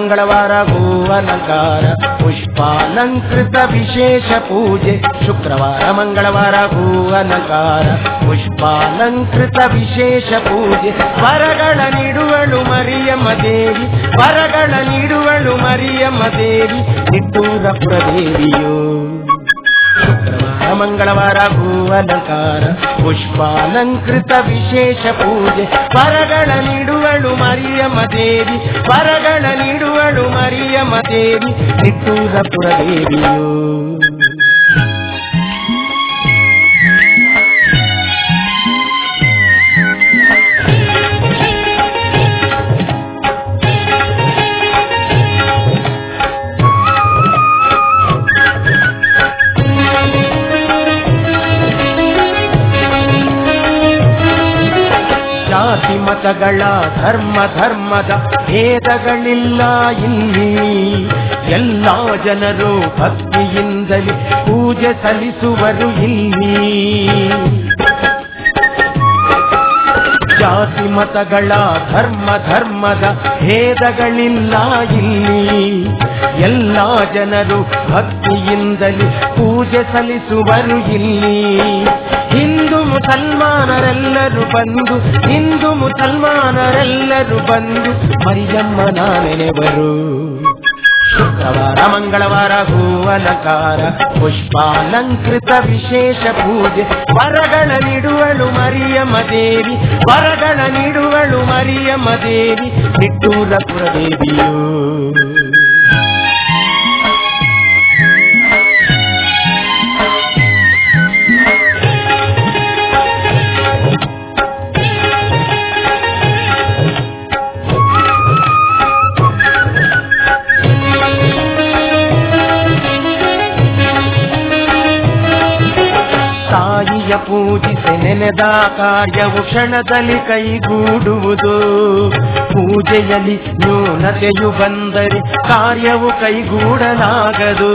ಮಂಗಳವಾರ ಹೂವಲಂಕಾರ ಪುಷ್ಪಾಲಂಕೃತ ವಿಶೇಷ ಪೂಜೆ ಶುಕ್ರವಾರ ಮಂಗಳವಾರ ಹೂವಲಂಕಾರ ಪುಷ್ಪಾಲಂಕೃತ ವಿಶೇಷ ಪೂಜೆ ವರಗಳ ನೀಡುವಳು ಮರಿಯಮ್ಮ ದೇವಿ ವರಗಳ ನೀಡುವಳು ಮರಿಯಮ್ಮ ದೇವಿ ನಿಟ್ಟೂರಪುರ ದೇವಿಯೋ ಶುಕ್ರವಾರ ಮಂಗಳವಾರ ಹೂವಲಂಕಾರ ಪುಷ್ಪಾಲಂಕೃತ ವಿಶೇಷ ಪೂಜೆ ವರಗಳ ನೀಡುವಳು ಮರಿಯಮ್ಮ ದೇವಿ ವರಗಳ ನೀಡುವಳು ಮರಿಯಮ್ಮ ದೇವಿ ನಿಟ್ಟೂರಪುರ ದೇವಿಯೋ ಜಾತಿ ಮತಗಳ ಧರ್ಮ ಧರ್ಮದ ಭೇದಗಳಿಲ್ಲ ಇಲ್ಲಿ ಎಲ್ಲ ಜನರು ಭಕ್ತಿಯಿಂದಲೇ ಪೂಜೆ ಸಲ್ಲಿಸುವರು ಇಲ್ಲಿ ಜಾತಿ ಮತಗಳ ಧರ್ಮ ಧರ್ಮದ ಭೇದಗಳಿಲ್ಲ ಇಲ್ಲಿ ಎಲ್ಲ ಜನರು ಭಕ್ತಿಯಿಂದಲೇ ಪೂಜೆ ಸಲ್ಲಿಸುವರು ಇಲ್ಲಿ ಹಿಂದೂ ಮುಸಲ್ಮಾನರೆಲ್ಲರೂ ಬಂದು ಹಿಂದೂ ಮುಸಲ್ಮಾನರೆಲ್ಲರೂ ಬಂದು ಮರಿಯಮ್ಮನ ನೆನೆವರು ಶುಕ್ರವಾರ ಮಂಗಳವಾರ ಹೂವಲಕಾರ ಪುಷ್ಪಾಲಂಕೃತ ವಿಶೇಷ ಪೂಜೆ ವರಗಳ ನೀಡುವಳು ಮರಿಯಮ್ಮ ದೇವಿ ವರಗಳ ನೀಡುವಳು ಮರಿಯಮ್ಮ ದೇವಿ ನಿಟ್ಟೂರಪುರ ದೇವಿಯೋ ತಾಯಿಯ ಪೂಜಿಸಿ ನೆನೆದ ಕಾರ್ಯವು ಕ್ಷಣದಲ್ಲಿ ಕೈಗೂಡುವುದು ಪೂಜೆಯಲ್ಲಿ ನ್ಯೂನತೆಯು ಬಂದರೆ ಕಾರ್ಯವು ಕೈಗೂಡಲಾಗದು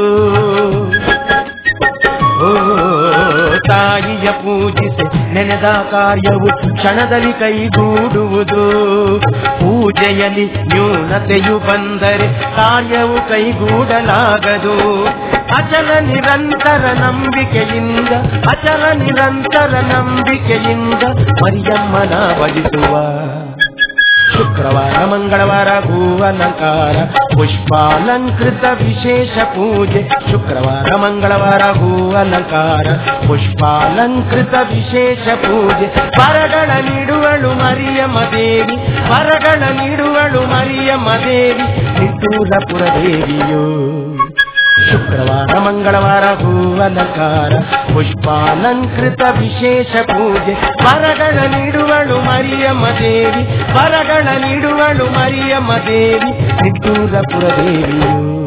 ಓ ತಾಯಿಯ ಪೂಜಿಸಿ ನೆನೆದ ಕಾರ್ಯವು ಕ್ಷಣದಲ್ಲಿ ಕೈಗೂಡುವುದು ಪೂಜೆಯಲ್ಲಿ ನ್ಯೂನತೆಯು ಬಂದರೆ ಕಾರ್ಯವು ಕೈಗೂಡಲಾಗದು ಅಚಲ ನಿರಂತರ ನಂಬಿಕೆಯಿಂದ ಅಚಲ ನಿರಂತರ ನಂಬಿಕೆಯಿಂದ ಮರಿಯಮ್ಮನ ಭಜಿಸುವ ಶುಕ್ರವಾರ ಮಂಗಳವಾರ ಹೂವಲಂಕಾರ ಪುಷ್ಪಾಲಂಕೃತ ವಿಶೇಷ ಪೂಜೆ ಶುಕ್ರವಾರ ಮಂಗಳವಾರ ಹೂವಲಂಕಾರ ಪುಷ್ಪಾಲಂಕೃತ ವಿಶೇಷ ಪೂಜೆ ವರಗಳ ನೀಡುವಳು ಮರಿಯಮ್ಮ ದೇವಿ ವರಗಳ ನೀಡುವಳು ಮರಿಯಮ್ಮ ದೇವಿ ನಿಟ್ಟೂರಪುರ ದೇವಿಯೋ ಶುಕ್ರವಾರ ಮಂಗಳವಾರ ಹೂವಲಂಕಾರ ಪುಷ್ಪಾಲಂಕೃತ ವಿಶೇಷ ಪೂಜೆ ವರಗಳ ನೀಡುವಳು ಮರಿಯಮ್ಮ ದೇವಿ ವರಗಳ ನೀಡುವಳು ಮರಿಯಮ್ಮ ದೇವಿ ನಿಟ್ಟೂರಪುರ ದೇವಿಯು